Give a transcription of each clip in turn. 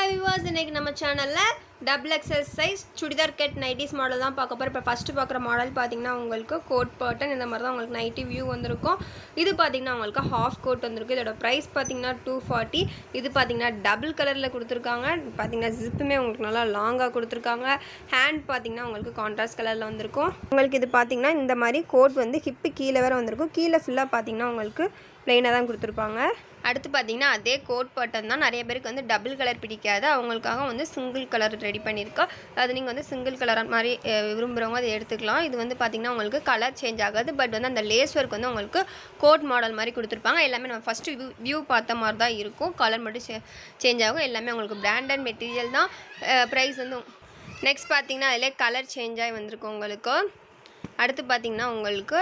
hi விவாஸ் இன்னைக்கு நம்ம சேனலில் double XL size churidar cut nighties model தான் பார்க்க போகிறோம் இப்போ ஃபஸ்ட்டு பார்க்குற மாடல் பார்த்தீங்கன்னா உங்களுக்கு கோட் பாட்டன் இந்த மாதிரி தான் உங்களுக்கு நைட்டி வியூ வந்திருக்கும் இது பார்த்தீங்கன்னா உங்களுக்கு ஹாஃப் கோட் வந்திருக்கு இதோட ப்ரைஸ் பார்த்தீங்கன்னா டூ ஃபார்ட்டி இது பார்த்தீங்கன்னா டபுள் கலரில் கொடுத்துருக்காங்க பார்த்தீங்கன்னா ஜிப்புமே உங்களுக்கு நல்லா லாங்காக கொடுத்துருக்காங்க ஹேண்ட் பார்த்தீங்கன்னா உங்களுக்கு கான்ட்ராஸ்ட் கலரில் வந்திருக்கும் உங்களுக்கு இது பார்த்தீங்கன்னா இந்த மாதிரி கோட் வந்து ஹிப்பு கீழே வேறு வந்திருக்கும் கீழே ஃபுல்லாக பார்த்தீங்கன்னா உங்களுக்கு ப்ளெயினாக தான் கொடுத்துருப்பாங்க அடுத்து பார்த்தீங்கன்னா அதே கோட் பட்டன் தான் நிறைய பேருக்கு வந்து டபுள் கலர் பிடிக்காது அவங்களுக்காக வந்து சிங்கிள் கலர் ரெடி பண்ணியிருக்கோம் அது நீங்கள் வந்து சிங்கிள் கலர் மாதிரி அஹ், விரும்புகிறவங்க அதை எடுத்துக்கலாம் இது வந்து பார்த்தீங்கன்னா உங்களுக்கு கலர் சேஞ்ச் ஆகாது பட் வந்து அந்த லேஸ் ஒர்க் வந்து உங்களுக்கு கோட் மாடல் மாதிரி கொடுத்துருப்பாங்க எல்லாமே நம்ம ஃபஸ்ட்டு வியூ வியூ பார்த்த மாதிரி தான் இருக்கும் கலர் மட்டும் சேஞ்ச் ஆகும் எல்லாமே உங்களுக்கு பிராண்டட் மெட்டீரியல் தான் ப்ரைஸ் வந்து நெக்ஸ்ட் பார்த்தீங்கன்னா அதிலே கலர் சேஞ்ச் ஆகி வந்திருக்கு உங்களுக்கு அடுத்து பார்த்தீங்கன்னா உங்களுக்கு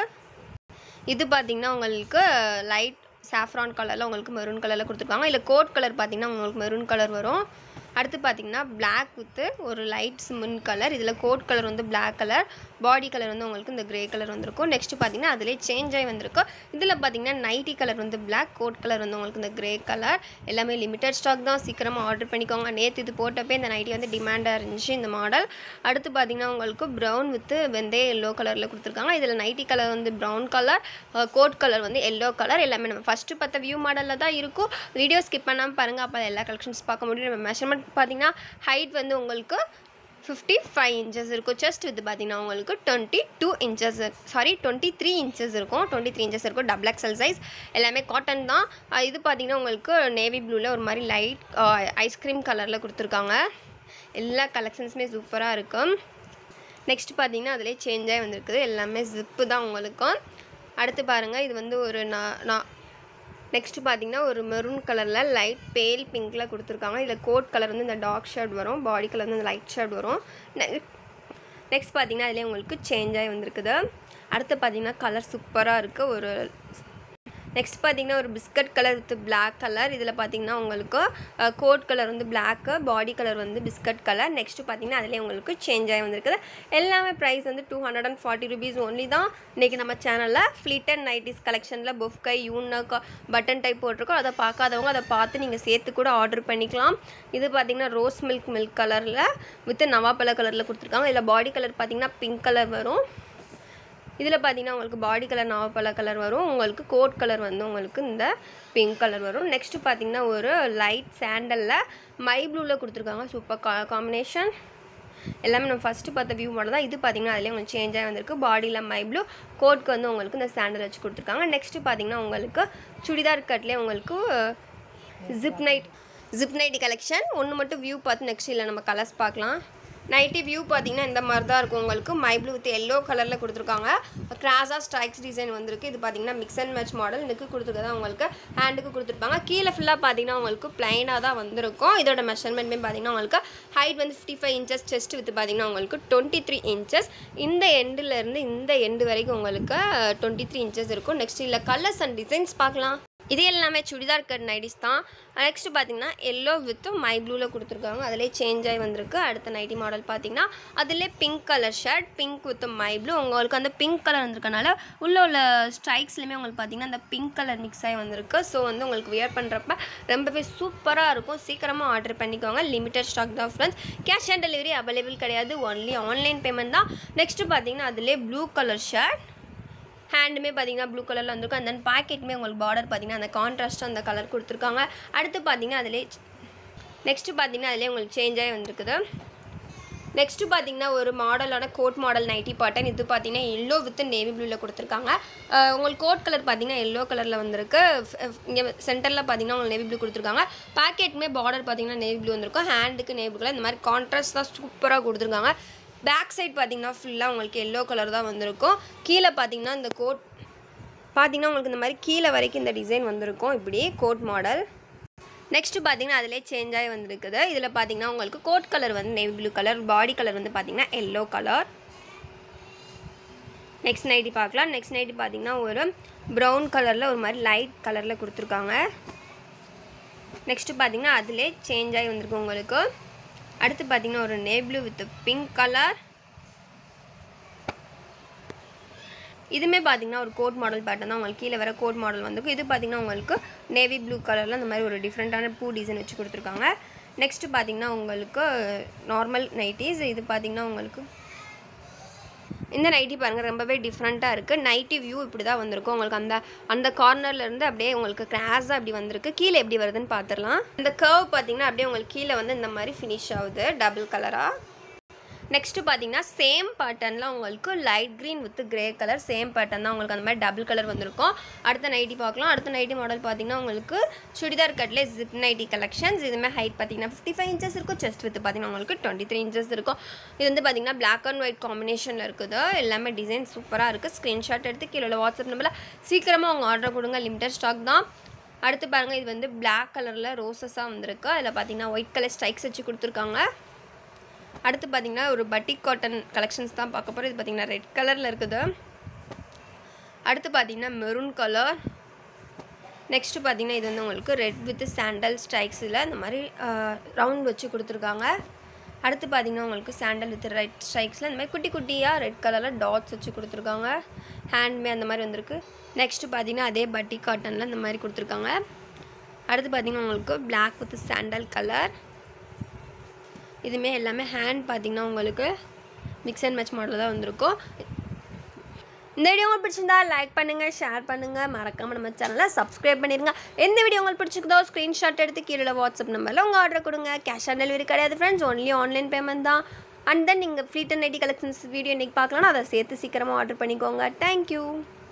இது பார்த்தீங்கன்னா உங்களுக்கு லைட் சாஃப்ரான் கலரில் உங்களுக்கு மெரூன் கலரில் கொடுத்துருக்காங்க இல்லை கோட் கலர் பார்த்தீங்கன்னா உங்களுக்கு மெரூன் கலர் வரும் அடுத்து பார்த்தீங்கன்னா Black வித்து ஒரு லைட் சிமெண்ட் கலர் இதில் கோட் கலர் வந்து Black கலர் பாடி கலர் வந்து உங்களுக்கு இந்த கிரே கலர் வந்திருக்கும் நெக்ஸ்ட் பார்த்தீங்கன்னா அதிலே சேஞ்ச் ஆகி வந்திருக்கு இதில் பார்த்தீங்கன்னா நைட்டி கலர் வந்து Black கோட் கலர் வந்து உங்களுக்கு இந்த கிரே கலர் எல்லாமே லிமிட்டட் ஸ்டாக் தான் சீக்கிரமாக ஆர்டர் பண்ணிக்கோங்க நேற்று இது போட்டப்பே இந்த நைட்டி வந்து டிமாண்டாக இருந்துச்சு இந்த மாடல் அடுத்து பார்த்தீங்கன்னா உங்களுக்கு ப்ரௌன் வித்து வெந்தய எல்லோ கலரில் கொடுத்துருக்காங்க இதில் நைட்டி கலர் வந்து ப்ரௌன் கலர் கோட் கலர் வந்து எல்லோ கலர் எல்லாமே நம்ம ஃபஸ்ட்டு பார்த்த வியூ மாடலில் தான் இருக்கும் வீடியோ ஸ்கிப் பண்ணாமல் பாருங்கள் அப்போ எல்லா கலெக்ஷன்ஸ் பார்க்க முடியும் நம்ம மெஷர்மெண்ட் பார்த்தீங்கன்னா ஹைட் வந்து உங்களுக்கு ஃபிஃப்டி ஃபைவ் இன்ச்சஸ் இருக்கும் செஸ்ட் வித் பார்த்தீங்கன்னா உங்களுக்கு twenty two inches sorry twenty three inches இருக்கும் டுவெண்ட்டி த்ரீ இன்ச்சஸ் இருக்கும் டபுள் எக்ஸல் சைஸ் எல்லாமே காட்டன் தான் அஹ் இது பார்த்தீங்கன்னா உங்களுக்கு நேவி ப்ளூவில் ஒரு மாதிரி லைட் ஐஸ்கிரீம் கலரில் கொடுத்துருக்காங்க எல்லா கலெக்ஷன்ஸுமே சூப்பராக இருக்கும் நெக்ஸ்ட் பார்த்தீங்கன்னா அதிலே சேஞ்ச் ஆகி வந்திருக்குது எல்லாமே ஜிப்பு தான் உங்களுக்கும் அடுத்து பாருங்கள் இது வந்து ஒரு நான் நான் நெக்ஸ்ட் பார்த்தீங்கன்னா ஒரு மெரூன் கலரில் லைட் பேல் பிங்க்கில் கொடுத்துருக்காங்க இதில் கோட் கலர் வந்து இந்த டார்க் ஷர்ட் வரும் பாடி கலர் வந்து இந்த லைட் ஷர்ட் வரும் நெக்ஸ்ட் பார்த்தீங்கன்னா அதிலே உங்களுக்கு சேஞ்ச் ஆகி வந்திருக்குது அடுத்து பார்த்தீங்கன்னா கலர் சூப்பராக இருக்குது ஒரு நெக்ஸ்ட் பார்த்தீங்கன்னா ஒரு biscuit colour with Black colour இதில் பார்த்தீங்கன்னா உங்களுக்கு கோட் கலர் வந்து பிளாக்கு பாடி கலர் வந்து பிஸ்கட் கலர் நெக்ஸ்ட் பார்த்தீங்கன்னா அதிலே உங்களுக்கு சேஞ்ச் ஆகி வந்திருக்குது எல்லாமே ப்ரைஸ் வந்து two hundred and forty rupees only தான் இன்றைக்கி நம்ம சேனலில் ஃப்ளீட் அண்ட் நைட்டிஸ் கலெக்ஷனில் பொஃப்கை யூனக் பட்டன் டைப் போட்டிருக்கோம் அதை பார்க்காதவங்க அதை பார்த்து நீங்கள் சேர்த்து கூட ஆர்டர் பண்ணிக்கலாம் இது பார்த்தீங்கன்னா ரோஸ் மில்க் மில்க் கலரில் வித் நவாப்பழ கலரில் கொடுத்துருக்காங்க இதில் பாடி கலர் பார்த்தீங்கன்னா பிங்க் கலர் வரும் இதில் பார்த்தீங்கன்னா உங்களுக்கு பாடி கலர் நாவப்பழ கலர் வரும் உங்களுக்கு கோட் கலர் வந்து உங்களுக்கு இந்த பிங்க் கலர் வரும் நெக்ஸ்ட்டு பார்த்தீங்கன்னா ஒரு லைட் சாண்டலில் மை ப்ளூவில் கொடுத்துருக்காங்க சூப்பர் கா காம்பினேஷன் எல்லாமே நம்ம ஃபஸ்ட்டு பார்த்த வியூ மாடல் தான் இது பார்த்தீங்கன்னா அதிலே உங்களுக்கு சேஞ்ச் ஆகி வந்திருக்கு பாடியில் மை ப்ளூ கோட்க்கு வந்து உங்களுக்கு இந்த சாண்டல் வச்சு கொடுத்துருக்காங்க நெக்ஸ்ட்டு பார்த்தீங்கன்னா உங்களுக்கு சுடிதார் கட்லேயே உங்களுக்கு zip night zip nighty collection ஒன்று மட்டும் வியூ பார்த்து நெக்ஸ்ட் இல்லை நம்ம கலர்ஸ் பார்க்கலாம் நைட்டி வியூ பார்த்தீங்கன்னா இந்த மாதிரி தான் இருக்கும் உங்களுக்கு மை ப்ளூ வித் எல்லோ கலரில் கொடுத்துருக்காங்க கிராஸாக ஸ்ட்ரைக்ஸ் டிசைன் வந்திருக்கு இது பார்த்தீங்கன்னா மிக்ஸ் அண்ட் மேட்ச் மாடல் இதுக்கு கொடுத்துருக்கதான் உங்களுக்கு ஹேண்டுக்கு கொடுத்துருப்பாங்க கீழே ஃபுல்லாக பார்த்தீங்கன்னா உங்களுக்கு பிளைனாக தான் வந்திருக்கும் இதோட மெஷர்மெண்ட்மே பார்த்தீங்கன்னா உங்களுக்கு ஹைட் வந்து fifty five inches chest width பார்த்தீங்கன்னா உங்களுக்கு டுவெண்ட்டி த்ரீ இன்ச்சஸ் இந்த எண்டுலேருந்து இந்த எண்டு வரைக்கும் உங்களுக்கு டுவெண்ட்டி த்ரீ இன்ச்சஸ் இருக்கும் நெக்ஸ்ட் இல்லை கலர்ஸ் அண்ட் டிசைன்ஸ் பார்க்கலாம் இது எல்லாமே சுடிதார் கட் நைட்டிஸ் தான் நெக்ஸ்ட் பார்த்தீங்கன்னா எல்லோ வித் மை ப்ளூவில் கொடுத்துருக்காங்க அதிலே சேஞ்ச் ஆகி வந்திருக்கு அடுத்த நைட்டி மாடல் பார்த்தீங்கன்னா அதிலே pink colour shirt pink with my blue உங்களுக்கு அந்த பிங்க் கலர் வந்திருக்கனால உள்ள உள்ள ஸ்ட்ரைக்ஸ்லையுமே உங்களுக்கு பார்த்தீங்கன்னா அந்த பிங்க் கலர் மிக்ஸ் ஆகி வந்திருக்கு ஸோ வந்து உங்களுக்கு வியர் பண்ணுறப்ப ரொம்பவே சூப்பராக இருக்கும் சீக்கிரமாக ஆர்டர் பண்ணிக்கோங்க லிமிட்டட் ஸ்டாக் தான் friends cash on delivery available கிடையாது ஒன்லி ஆன்லைன் பேமெண்ட் தான் நெக்ஸ்ட்டு பார்த்தீங்கன்னா அதிலே ப்ளூ கலர் ஷர்ட் ஹேண்டுமே பார்த்தீங்கன்னா ப்ளூ கலரில் வந்திருக்கும் அந்த பாக்கெட்டுமே உங்களுக்கு பார்டர் பார்த்தீங்கன்னா அந்த கான்ட்ராஸ்ட்டாக அந்த கலர் கொடுத்துருக்காங்க அடுத்து பார்த்தீங்கன்னா அதிலே நெக்ஸ்ட்டு பார்த்தீங்கன்னா அதிலே உங்களுக்கு சேஞ்ச் ஆகி வந்திருக்குது நெக்ஸ்ட்டு பார்த்தீங்கன்னா ஒரு மாடலான கோட் மாடல் நைட்டி பாட்டன் இது பார்த்தீங்கன்னா எல்லோ வித் நேவி ப்ளூவில் கொடுத்துருக்காங்க அஹ் உங்களுக்கு கோட் கலர் பார்த்தீங்கன்னா எல்லோ கலரில் வந்திருக்கு இங்கே சென்டரில் பார்த்தீங்கன்னா உங்களுக்கு நேவி ப்ளூ கொடுத்துருக்காங்க பாக்கெட்டுமே பார்டர் பார்த்தீங்கன்னா நேவி ப்ளூ வந்திருக்கும் ஹேண்டுக்கு நேவி கலர் இந்த மாதிரி கான்ட்ராஸ்ட் தான் சூப்பராக கொடுத்துருக்காங்க பேக் சைட் பார்த்தீங்கன்னா ஃபுல்லாக உங்களுக்கு எல்லோ கலர் தான் வந்திருக்கும் கீழே பார்த்தீங்கன்னா இந்த கோட் பார்த்தீங்கன்னா உங்களுக்கு இந்த மாதிரி கீழே வரைக்கும் இந்த டிசைன் வந்திருக்கும் இப்படி கோட் மாடல் நெக்ஸ்ட்டு பார்த்தீங்கன்னா அதிலே சேஞ்ச் ஆகி வந்திருக்குது இதில் பார்த்தீங்கன்னா உங்களுக்கு கோட் கலர் வந்து navy blue colour body colour வந்து பார்த்தீங்கன்னா எல்லோ கலர் நெக்ஸ்ட் நைட்டி பார்க்கலாம் நெக்ஸ்ட் நைட்டி பார்த்தீங்கன்னா ஒரு ப்ரௌன் கலரில் ஒரு மாதிரி லைட் கலரில் கொடுத்துருக்காங்க நெக்ஸ்ட்டு பார்த்தீங்கன்னா அதிலே சேஞ்ச் ஆகி வந்திருக்கு உங்களுக்கு அடுத்து பார்த்தீங்கன்னா ஒரு நேப்ளூ வித் பிங்க் கலர் இதுவுமே பார்த்தீங்கன்னா ஒரு கோட் மாடல் பேட்டர்ன் தான் உங்களுக்கு கீழே வர கோட் மாடல் வந்துருக்கும் இது பார்த்தீங்கன்னா உங்களுக்கு நேவி ப்ளூ கலரில் இந்த மாதிரி ஒரு டிஃப்ரெண்ட்டான பூ டிசைன் வச்சு கொடுத்துருக்காங்க நெக்ஸ்ட்டு பார்த்தீங்கன்னா உங்களுக்கு நார்மல் நைட்டிஸ் இது பார்த்தீங்கன்னா உங்களுக்கு இந்த நைட்டி பாருங்கள் ரொம்பவே டிஃப்ரெண்ட்டாக இருக்குது நைட்டி வியூ இப்படி தான் வந்திருக்கும் உங்களுக்கு அந்த அந்த கார்னர்லேருந்து அப்படியே உங்களுக்கு கிராஸாக அப்படி வந்திருக்கு கீழே எப்படி வருதுன்னு பார்த்துடலாம் இந்த கர்வ் பார்த்தீங்கன்னா அப்படியே உங்களுக்கு கீழே வந்து இந்த மாதிரி ஃபினிஷ் ஆகுது டபுள் கலராக நெக்ஸ்ட்டு பார்த்தீங்கன்னா சேம் பேட்டர்னில் உங்களுக்கு light green with grey colour same pattern தான் உங்களுக்கு அந்த மாதிரி டபுள் கலர் வந்திருக்கும் அடுத்த நைட்டி பார்க்கலாம் அடுத்த நைட்டி மாடல் பார்த்தீங்கன்னா உங்களுக்கு சுடிதார் கட்லே ஜிப் நைட்டி கலெக்ஷன்ஸ் இதுமே ஹைட் பார்த்தீங்கன்னா ஃபிஃப்டி ஃபைவ் இன்ச்சஸ் இருக்கும் செஸ்ட் வித் பார்த்தீங்கன்னா உங்களுக்கு டுவெண்ட்டி த்ரீ இன்ச்சஸ் இருக்கும் இது வந்து பார்த்தீங்கன்னா பிளாக் அண்ட் ஒயிட் காம்பினேஷனில் இருக்குது எல்லாமே டிசைன் சூப்பராக இருக்குது ஸ்க்ரீன்ஷாட் எடுத்து கீழே உள்ள வாட்ஸ்அப் நம்பரில் சீக்கிரமாக உங்கள் ஆர்டர் கொடுங்க லிமிடெட் ஸ்டாக் தான் அடுத்து பாருங்கள் இது வந்து பிளாக் கலரில் ரோசஸாக வந்திருக்கு அதில் பார்த்தீங்கன்னா ஒயிட் கலர் ஸ்ட்ரைக்ஸ் வச்சு கொடுத்துருக்காங்க அடுத்து பார்த்தீங்கன்னா ஒரு பட்டிக் காட்டன் கலெக்ஷன்ஸ் தான் பார்க்க போகிறோம் இது பார்த்தீங்கன்னா ரெட் கலரில் இருக்குது அடுத்து பார்த்தீங்கன்னா மெரூன் கலர் நெக்ஸ்ட்டு பார்த்தீங்கன்னா இது வந்து உங்களுக்கு ரெட் வித் சாண்டல் ஸ்ட்ரைக்ஸில் இந்த மாதிரி ரவுண்ட் வச்சு கொடுத்துருக்காங்க அடுத்து பார்த்தீங்கன்னா உங்களுக்கு சாண்டல் வித் ரெட் ஸ்ட்ரைக்ஸில் இந்த மாதிரி குட்டி குட்டியாக ரெட் கலரில் டாட்ஸ் வச்சு கொடுத்துருக்காங்க ஹேண்ட்மே அந்த மாதிரி வந்திருக்கு நெக்ஸ்ட்டு பார்த்தீங்கன்னா அதே பட்டி காட்டனில் இந்த மாதிரி கொடுத்துருக்காங்க அடுத்து பார்த்தீங்கன்னா உங்களுக்கு பிளாக் வித் சாண்டல் கலர் இதுவுமே எல்லாமே ஹேண்ட் பார்த்தீங்கன்னா உங்களுக்கு மிக்ஸ் அண்ட் மேட்ச் மாடல் தான் வந்திருக்கும் இந்த வீடியோ உங்களுக்கு பிடிச்சிருந்தா லைக் பண்ணுங்கள் ஷேர் பண்ணுங்கள் மறக்காமல் நம்ம சேனலை சப்ஸ்கிரைப் பண்ணிடுங்க எந்த வீடியோ உங்களுக்கு பிடிச்சிருக்கதோ ஸ்க்ரீன்ஷாட் எடுத்து கீழே வாட்ஸ்அப் நம்பரில் உங்கள் ஆர்டர் கொடுங்க கேஷ் ஆன் டெலிவரி கிடையாது ஃப்ரெண்ட்ஸ் ஒன்லி ஆன்லைன் பேமெண்ட் தான் அண்ட் தென் நீங்கள் free ten ID collections video இன்றைக்கி பார்க்கலாம்னா அதை சேர்த்து சீக்கிரமாக ஆர்டர் பண்ணிக்கோங்க தேங்க்யூ